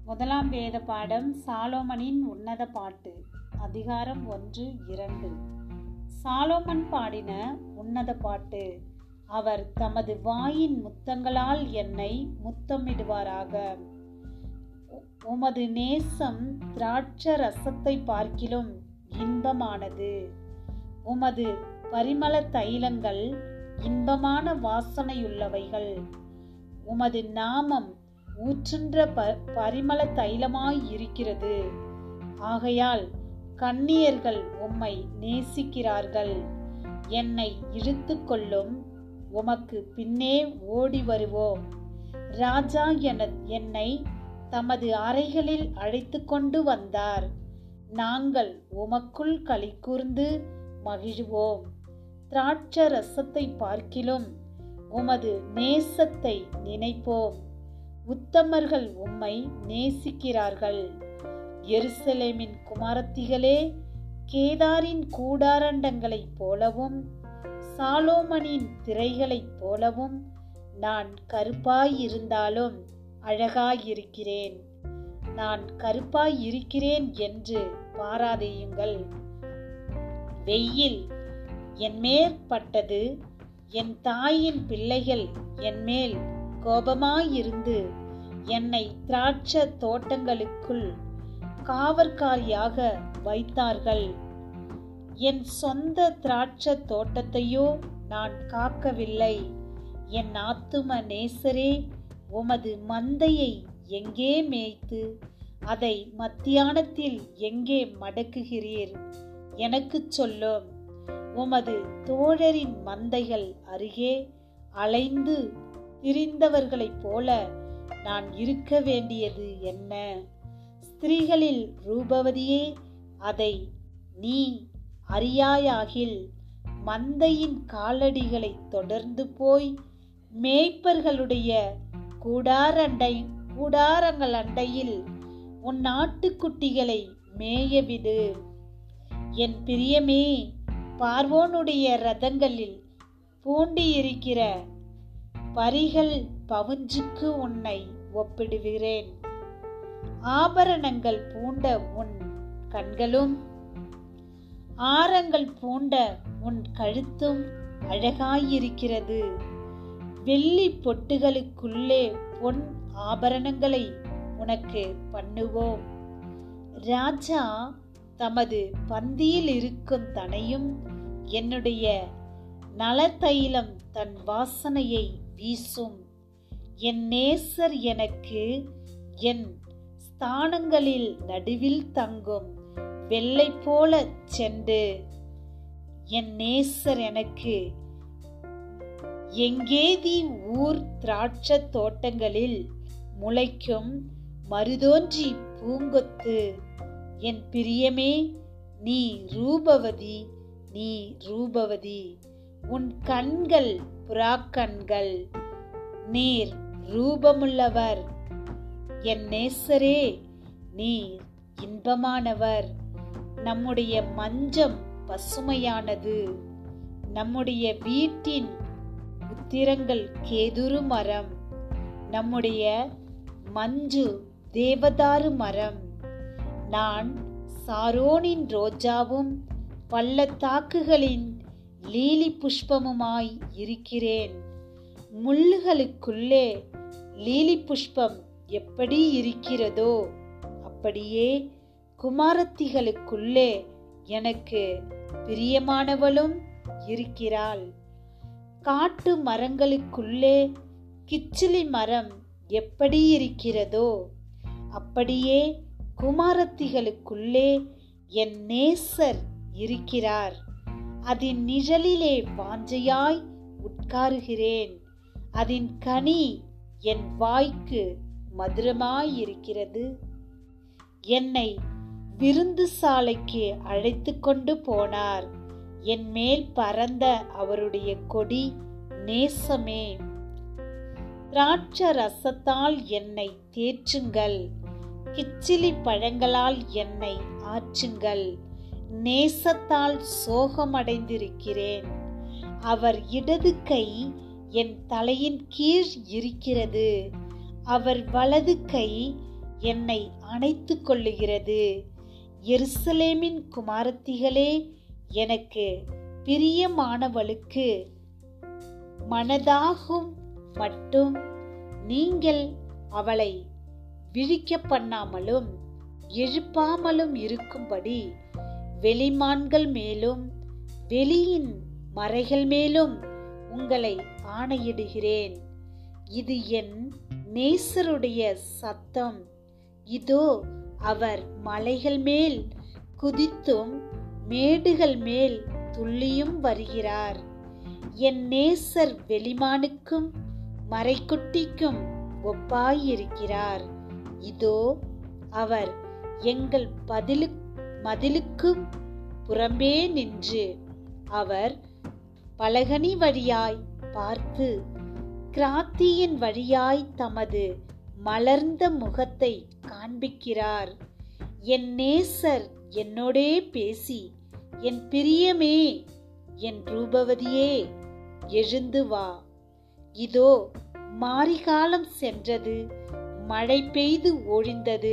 முதலாம் வேத பாடம் சாலோமனின் உன்னத பாட்டு அதிகாரம் ஒன்று இரண்டு சாலோமன் பாடின உன்னத பாட்டு அவர் தமது வாயின் முத்தங்களால் என்னை முத்தமிடுவாராக உ- உமது நேசம் திராட்ச ரசத்தை பார்க்கிலும் இன்பமானது உமது பரிமள தைலங்கள் இன்பமான வாசனையுள்ளவைகள் உமது நாமம் ஊற்றுன்ற ப பரிமள தைலமாய் இருக்கிறது ஆகையால் கன்னியர்கள் உம்மை நேசிக்கிறார்கள் என்னை இழுத்து கொள்ளும் உமக்கு பின்னே ஓடி வருவோம் ராஜா என என்னை தமது அறைகளில் அழைத்து கொண்டு வந்தார் நாங்கள் உமக்குள் களி கூர்ந்து மகிழ்வோம் திராட்ச ரசத்தை பார்க்கிலும் உமது நேசத்தை நினைப்போம் உத்தமர்கள் உம்மை நேசிக்கிறார்கள் எருசலேமின் குமாரத்திகளே கேதாரின் கூடாரண்டங்களைப் போலவும் சாலோமனின் திரைகளைப் போலவும் நான் கருப்பாயிருந்தாலும் அழகாயிருக்கிறேன் நான் கருப்பாயிருக்கிறேன் என்று பாராதேயுங்கள் வெயில் என் மேற்பட்டது என் தாயின் பிள்ளைகள் என்மேல் கோபமாயிருந்து என்னை திராட்ச தோட்டங்களுக்குள் காவற்காரியாக வைத்தார்கள் என் சொந்த திராட்ச தோட்டத்தையோ நான் காக்கவில்லை என் ஆத்தும நேசரே உமது மந்தையை எங்கே மேய்த்து அதை மத்தியானத்தில் எங்கே மடக்குகிறீர் எனக்குச் சொல்லும் உமது தோழரின் மந்தைகள் அருகே அலைந்து திரிந்தவர்களைப் போல நான் இருக்க வேண்டியது என்ன ஸ்திரீகளில் ரூபவதியே அதை நீ அறியாயாகில் மந்தையின் காலடிகளை தொடர்ந்து போய் மேய்ப்பர்களுடைய கூடாரண்டை கூடாரங்கள் அண்டையில் உன் ஆட்டுக்குட்டிகளை மேயவிடு என் பிரியமே பார்வோனுடைய ரதங்களில் பூண்டியிருக்கிற பரிகள் பவுஞ்சுக்கு உன்னை ஒப்பிடுகிறேன் ஆபரணங்கள் பூண்ட உன் கண்களும் ஆரங்கள் பூண்ட உன் கழுத்தும் அழகாயிருக்கிறது வெள்ளி பொட்டுகளுக்குள்ளே பொன் ஆபரணங்களை உனக்கு பண்ணுவோம் ராஜா தமது பந்தியில் இருக்கும் தனையும் என்னுடைய நலத்தைலம் தன் வாசனையை வீசும் என் நேசர் எனக்கு என் ஸ்தானங்களில் நடுவில் தங்கும் வெள்ளை போல சென்று என் நேசர் எனக்கு எங்கேதி ஊர் திராட்ச தோட்டங்களில் முளைக்கும் மருதோன்றி பூங்கொத்து என் பிரியமே நீ ரூபவதி நீ ரூபவதி உன் கண்கள் புறாக்கண்கள் நீர் ரூபமுள்ளவர் என் நேசரே நீர் இன்பமானவர் நம்முடைய மஞ்சம் பசுமையானது நம்முடைய வீட்டின் உத்திரங்கள் கேதுரு மரம் நம்முடைய மஞ்சு தேவதாரு மரம் நான் சாரோனின் ரோஜாவும் பள்ளத்தாக்குகளின் லீலி புஷ்பமுமாய் இருக்கிறேன் முள்ளுகளுக்குள்ளே லீலி புஷ்பம் எப்படி இருக்கிறதோ அப்படியே குமாரத்திகளுக்குள்ளே எனக்கு பிரியமானவளும் இருக்கிறாள் காட்டு மரங்களுக்குள்ளே கிச்சிலி மரம் எப்படி இருக்கிறதோ அப்படியே குமாரத்திகளுக்குள்ளே என் நேசர் இருக்கிறார் அதன் நிழலிலே வாஞ்சையாய் உட்காருகிறேன் அதன் கனி என் வாய்க்கு மதுரமாயிருக்கிறது என்னை விருந்து சாலைக்கு அழைத்து கொண்டு போனார் என் மேல் பறந்த அவருடைய கொடி நேசமே திராட்ச ரசத்தால் என்னை தேற்றுங்கள் கிச்சிலி பழங்களால் என்னை ஆற்றுங்கள் நேசத்தால் சோகமடைந்திருக்கிறேன் அவர் இடது கை என் தலையின் கீழ் இருக்கிறது அவர் வலது கை என்னை அணைத்துக் கொள்ளுகிறது எருசலேமின் குமாரத்திகளே எனக்கு பிரியமானவளுக்கு மனதாகும் மட்டும் நீங்கள் அவளை விழிக்க பண்ணாமலும் எழுப்பாமலும் இருக்கும்படி வெளிமான்கள் மேலும் வெளியின் மறைகள் மேலும் உங்களை ஆணையிடுகிறேன் இது என் நேசருடைய சத்தம் இதோ அவர் மலைகள் மேல் குதித்தும் மேடுகள் மேல் துள்ளியும் வருகிறார் என் நேசர் வெளிமானுக்கும் மறைக்குட்டிக்கும் ஒப்பாயிருக்கிறார் இதோ அவர் எங்கள் பதிலு மதிலுக்கும் புறம்பே நின்று அவர் பலகனி வழியாய் பார்த்து கிராத்தியின் வழியாய் தமது மலர்ந்த முகத்தை காண்பிக்கிறார் என் நேசர் என்னோடே பேசி என் பிரியமே என் ரூபவதியே எழுந்து வா இதோ மாரிகாலம் சென்றது மழை பெய்து ஒழிந்தது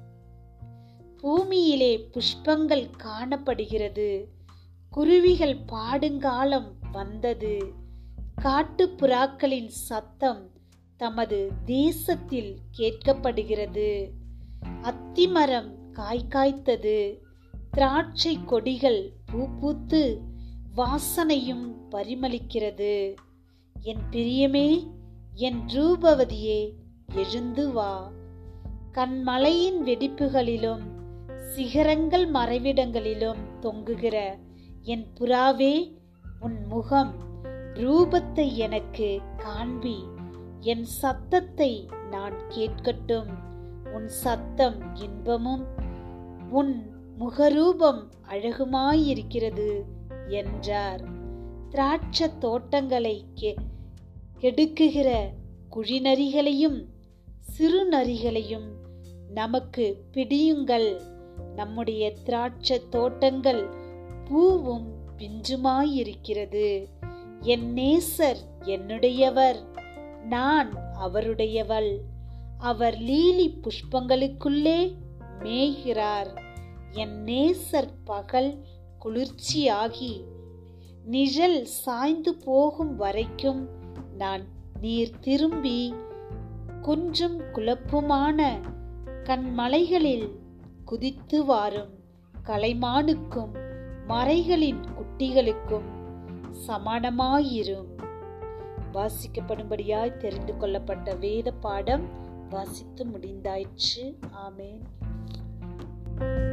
பூமியிலே புஷ்பங்கள் காணப்படுகிறது குருவிகள் பாடுங்காலம் வந்தது காட்டுப்புறாக்களின் சத்தம் தமது தேசத்தில் கேட்கப்படுகிறது அத்திமரம் காய் காய்த்தது திராட்சை கொடிகள் பூ பூத்து வாசனையும் பரிமளிக்கிறது என் பிரியமே என் ரூபவதியே எழுந்து வா கண்மலையின் வெடிப்புகளிலும் சிகரங்கள் மறைவிடங்களிலும் தொங்குகிற என் புறாவே உன் முகம் ரூபத்தை எனக்கு காண்பி என் சத்தத்தை நான் கேட்கட்டும் உன் சத்தம் இன்பமும் உன் முகரூபம் அழகுமாயிருக்கிறது என்றார் திராட்ச தோட்டங்களை கெ- கெடுக்குகிற குழிநரிகளையும் சிறு நரிகளையும் நமக்கு பிடியுங்கள் நம்முடைய திராட்ச தோட்டங்கள் பூவும் பிஞ்சுமாயிருக்கிறது என் நேசர் என்னுடையவர் நான் அவருடையவள் அவர் லீலி புஷ்பங்களுக்குள்ளே மேய்கிறார் என் நேசர் பகல் குளிர்ச்சியாகி நிழல் சாய்ந்து போகும் வரைக்கும் நான் நீர் திரும்பி குன்றும் குழப்புமான கண்மலைகளில் குதித்து வாரும் கலைமானுக்கும் மறைகளின் குட்டிகளுக்கும் சமானமாயிரும் வாசிக்கப்படும்படியாய் தெரிந்து கொள்ளப்பட்ட வேத பாடம் வாசித்து முடிந்தாயிற்று ஆமேன்